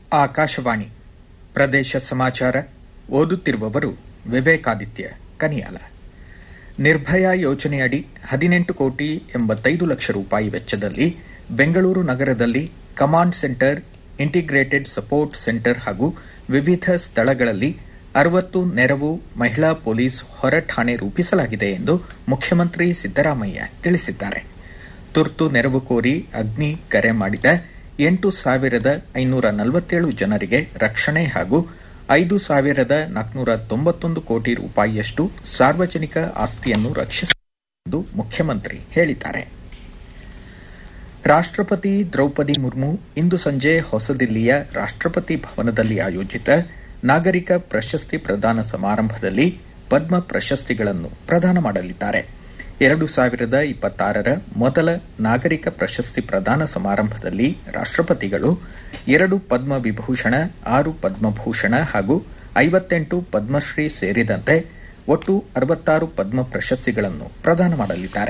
ಆಕಾಶವಾಣಿ ಪ್ರದೇಶ ಸಮಾಚಾರ ಓದುತ್ತಿರುವವರು ವಿವೇಕಾದಿತ್ಯ ಕನಿಯಾಲ ನಿರ್ಭಯ ಯೋಜನೆಯಡಿ ಹದಿನೆಂಟು ಕೋಟಿ ಎಂಬತ್ತೈದು ಲಕ್ಷ ರೂಪಾಯಿ ವೆಚ್ಚದಲ್ಲಿ ಬೆಂಗಳೂರು ನಗರದಲ್ಲಿ command centre integrated support centre ಹಾಗೂ ವಿವಿಧ ಸ್ಥಳಗಳಲ್ಲಿ ಅರವತ್ತು ನೆರವು ಮಹಿಳಾ ಪೊಲೀಸ್ ಹೊರ ಠಾಣೆ ರೂಪಿಸಲಾಗಿದೆ ಎಂದು ಮುಖ್ಯಮಂತ್ರಿ ಸಿದ್ದರಾಮಯ್ಯ ತಿಳಿಸಿದ್ದಾರೆ ತುರ್ತು ನೆರವು ಕೋರಿ ಅಗ್ನಿ ಕರೆ ಮಾಡಿದ ಎಂಟು ಸಾವಿರದ ಐನೂರ ನಲವತ್ತೇಳು ಜನರಿಗೆ ರಕ್ಷಣೆ ಹಾಗೂ ಐದು ಸಾವಿರದ ನಾಲ್ಕುನೂರ ತೊಂಬತ್ತೊಂದು ಕೋಟಿ ರೂಪಾಯಿಯಷ್ಟು ಸಾರ್ವಜನಿಕ ಆಸ್ತಿಯನ್ನು ರಕ್ಷಿಸಲಾಗಿದೆ ಎಂದು ಮುಖ್ಯಮಂತ್ರಿ ಹೇಳಿದ್ದಾರೆ ರಾಷ್ಟಪತಿ ದ್ರೌಪದಿ ಮುರ್ಮು ಇಂದು ಸಂಜೆ ಹೊಸದಿಲ್ಲಿಯ ರಾಷ್ಟಪತಿ ಭವನದಲ್ಲಿ ಆಯೋಜಿತ ನಾಗರಿಕ ಪ್ರಶಸ್ತಿ ಪ್ರದಾನ ಸಮಾರಂಭದಲ್ಲಿ ಪದ್ಮ ಪ್ರಶಸ್ತಿಗಳನ್ನು ಪ್ರದಾನ ಮಾಡಲಿದ್ದಾರೆ ಎರಡು ಸಾವಿರದ ಇಪ್ಪತ್ತಾರರ ಮೊದಲ ನಾಗರಿಕ ಪ್ರಶಸ್ತಿ ಪ್ರದಾನ ಸಮಾರಂಭದಲ್ಲಿ ರಾಷ್ಟಪತಿಗಳು ಎರಡು ಪದ್ಮ ವಿಭೂಷಣ ಆರು ಪದ್ಮಭೂಷಣ ಹಾಗೂ ಐವತ್ತೆಂಟು ಪದ್ಮಶ್ರೀ ಸೇರಿದಂತೆ ಒಟ್ಟು ಅರವತ್ತಾರು ಪದ್ಮ ಪ್ರಶಸ್ತಿಗಳನ್ನು ಪ್ರದಾನ ಮಾಡಲಿದ್ದಾರೆ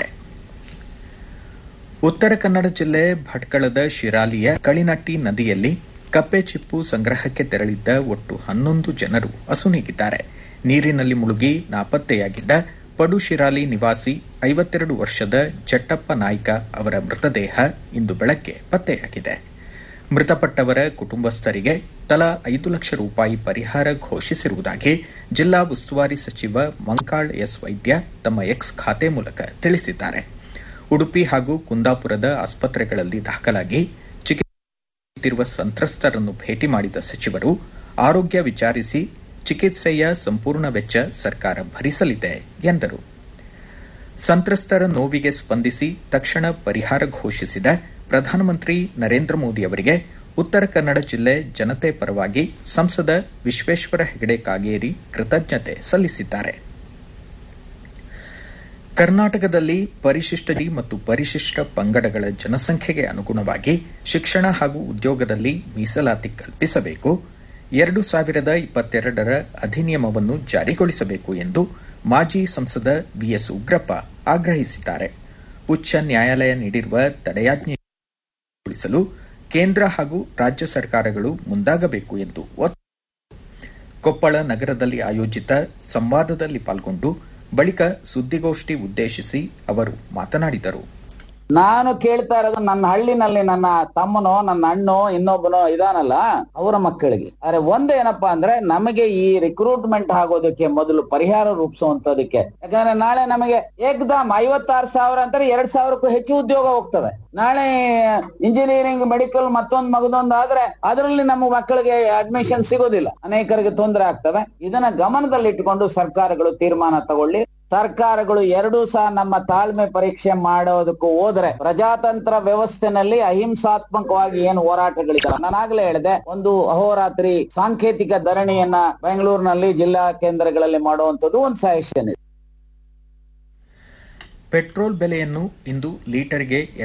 ಉತ್ತರ ಕನ್ನಡ ಜಿಲ್ಲೆ ಭಟ್ಕಳದ ಶಿರಾಲಿಯ ಕಳಿನಟ್ಟಿ ನದಿಯಲ್ಲಿ ಕಪ್ಪೆ ಚಿಪ್ಪು ಸಂಗ್ರಹಕ್ಕೆ ತೆರಳಿದ್ದ ಒಟ್ಟು ಹನ್ನೊಂದು ಜನರು ಅಸುನೀಗಿದ್ದಾರೆ ನೀರಿನಲ್ಲಿ ಮುಳುಗಿ ನಾಪತ್ತೆಯಾಗಿದ್ದ ಪಡುಶಿರಾಲಿ ನಿವಾಸಿ ಐವತ್ತೆರಡು ವರ್ಷದ ಜಟ್ಟಪ್ಪ ನಾಯ್ಕ ಅವರ ಮೃತದೇಹ ಇಂದು ಬೆಳಗ್ಗೆ ಪತ್ತೆಯಾಗಿದೆ ಮೃತಪಟ್ಟವರ ಕುಟುಂಬಸ್ಥರಿಗೆ ತಲಾ ಐದು ಲಕ್ಷ ರೂಪಾಯಿ ಪರಿಹಾರ ಘೋಷಿಸಿರುವುದಾಗಿ ಜಿಲ್ಲಾ ಉಸ್ತುವಾರಿ ಸಚಿವ ಮಂಕಾಳ್ ಎಸ್ ವೈದ್ಯ ತಮ್ಮ ಎಕ್ಸ್ ಖಾತೆ ಮೂಲಕ ತಿಳಿಸಿದ್ದಾರೆ ಉಡುಪಿ ಹಾಗೂ ಕುಂದಾಪುರದ ಆಸ್ಪತ್ರೆಗಳಲ್ಲಿ ದಾಖಲಾಗಿ ಚಿಕಿತ್ಸೆಯುತ್ತಿರುವ ಸಂತ್ರಸ್ತರನ್ನು ಭೇಟಿ ಮಾಡಿದ ಸಚಿವರು ಆರೋಗ್ಯ ವಿಚಾರಿಸಿ ಚಿಕಿತ್ಸೆಯ ಸಂಪೂರ್ಣ ವೆಚ್ಚ ಸರ್ಕಾರ ಭರಿಸಲಿದೆ ಎಂದರು ಸಂತ್ರಸ್ತರ ನೋವಿಗೆ ಸ್ಪಂದಿಸಿ ತಕ್ಷಣ ಪರಿಹಾರ ಘೋಷಿಸಿದ ಪ್ರಧಾನಮಂತ್ರಿ ನರೇಂದ್ರ ಮೋದಿ ಅವರಿಗೆ ಉತ್ತರ ಕನ್ನಡ ಜಿಲ್ಲೆ ಜನತೆ ಪರವಾಗಿ ಸಂಸದ ವಿಶ್ವೇಶ್ವರ ಹೆಗಡೆ ಕಾಗೇರಿ ಕೃತಜ್ಞತೆ ಸಲ್ಲಿಸಿದ್ದಾರೆ ಕರ್ನಾಟಕದಲ್ಲಿ ಪರಿಶಿಷ್ಟ ಮತ್ತು ಪರಿಶಿಷ್ಟ ಪಂಗಡಗಳ ಜನಸಂಖ್ಯೆಗೆ ಅನುಗುಣವಾಗಿ ಶಿಕ್ಷಣ ಹಾಗೂ ಉದ್ಯೋಗದಲ್ಲಿ ಮೀಸಲಾತಿ ಕಲ್ಪಿಸಬೇಕು ಎರಡು ಸಾವಿರದ ಇಪ್ಪತ್ತೆರಡರ ಅಧಿನಿಯಮವನ್ನು ಜಾರಿಗೊಳಿಸಬೇಕು ಎಂದು ಮಾಜಿ ಸಂಸದ ವಿಎಸ್ ಉಗ್ರಪ್ಪ ಆಗ್ರಹಿಸಿದ್ದಾರೆ ಉಚ್ಚ ನ್ಯಾಯಾಲಯ ನೀಡಿರುವ ತಡೆಯಾಜ್ಞೆಗೊಳಿಸಲು ಕೇಂದ್ರ ಹಾಗೂ ರಾಜ್ಯ ಸರ್ಕಾರಗಳು ಮುಂದಾಗಬೇಕು ಎಂದು ಕೊಪ್ಪಳ ನಗರದಲ್ಲಿ ಆಯೋಜಿತ ಸಂವಾದದಲ್ಲಿ ಪಾಲ್ಗೊಂಡು ಬಳಿಕ ಸುದ್ದಿಗೋಷ್ಠಿ ಉದ್ದೇಶಿಸಿ ಅವರು ಮಾತನಾಡಿದರು ನಾನು ಕೇಳ್ತಾ ಇರೋದು ನನ್ನ ಹಳ್ಳಿನಲ್ಲಿ ನನ್ನ ತಮ್ಮನೋ ನನ್ನ ಅಣ್ಣೋ ಇನ್ನೊಬ್ಬನೋ ಇದಾನಲ್ಲ ಅವರ ಮಕ್ಕಳಿಗೆ ಆದ್ರೆ ಒಂದು ಏನಪ್ಪಾ ಅಂದ್ರೆ ನಮಗೆ ಈ ರಿಕ್ರೂಟ್ಮೆಂಟ್ ಆಗೋದಕ್ಕೆ ಮೊದಲು ಪರಿಹಾರ ರೂಪಿಸುವಂತದಕ್ಕೆ ಯಾಕಂದ್ರೆ ನಾಳೆ ನಮಗೆ ಏಕದಮ್ ಐವತ್ತಾರು ಸಾವಿರ ಅಂತಾರೆ ಎರಡ್ ಸಾವಿರಕ್ಕೂ ಹೆಚ್ಚು ಉದ್ಯೋಗ ಹೋಗ್ತದೆ ನಾಳೆ ಇಂಜಿನಿಯರಿಂಗ್ ಮೆಡಿಕಲ್ ಮತ್ತೊಂದು ಮಗದೊಂದು ಆದ್ರೆ ಅದರಲ್ಲಿ ನಮ್ಮ ಮಕ್ಕಳಿಗೆ ಅಡ್ಮಿಷನ್ ಸಿಗೋದಿಲ್ಲ ಅನೇಕರಿಗೆ ತೊಂದರೆ ಆಗ್ತವೆ ಇದನ್ನ ಗಮನದಲ್ಲಿಟ್ಟುಕೊಂಡು ಸರ್ಕಾರಗಳು ತೀರ್ಮಾನ ತಗೊಳ್ಳಿ ಸರ್ಕಾರಗಳು ಎರಡೂ ಸಹ ನಮ್ಮ ತಾಳ್ಮೆ ಪರೀಕ್ಷೆ ಮಾಡೋದಕ್ಕೂ ಹೋದ್ರೆ ಪ್ರಜಾತಂತ್ರ ವ್ಯವಸ್ಥೆನಲ್ಲಿ ಅಹಿಂಸಾತ್ಮಕವಾಗಿ ಏನು ಹೋರಾಟಗಳಿದ್ದಾರೆ ನಾನಾಗ್ಲೇ ಹೇಳಿದೆ ಒಂದು ಅಹೋರಾತ್ರಿ ಸಾಂಕೇತಿಕ ಧರಣಿಯನ್ನ ಬೆಂಗಳೂರಿನಲ್ಲಿ ಜಿಲ್ಲಾ ಕೇಂದ್ರಗಳಲ್ಲಿ ಮಾಡುವಂತದ್ದು ಒಂದು ಸಜೆಷನ್ ಇದೆ ಪೆಟ್ರೋಲ್ ಬೆಲೆಯನ್ನು ಇಂದು ಲೀಟರ್ಗೆ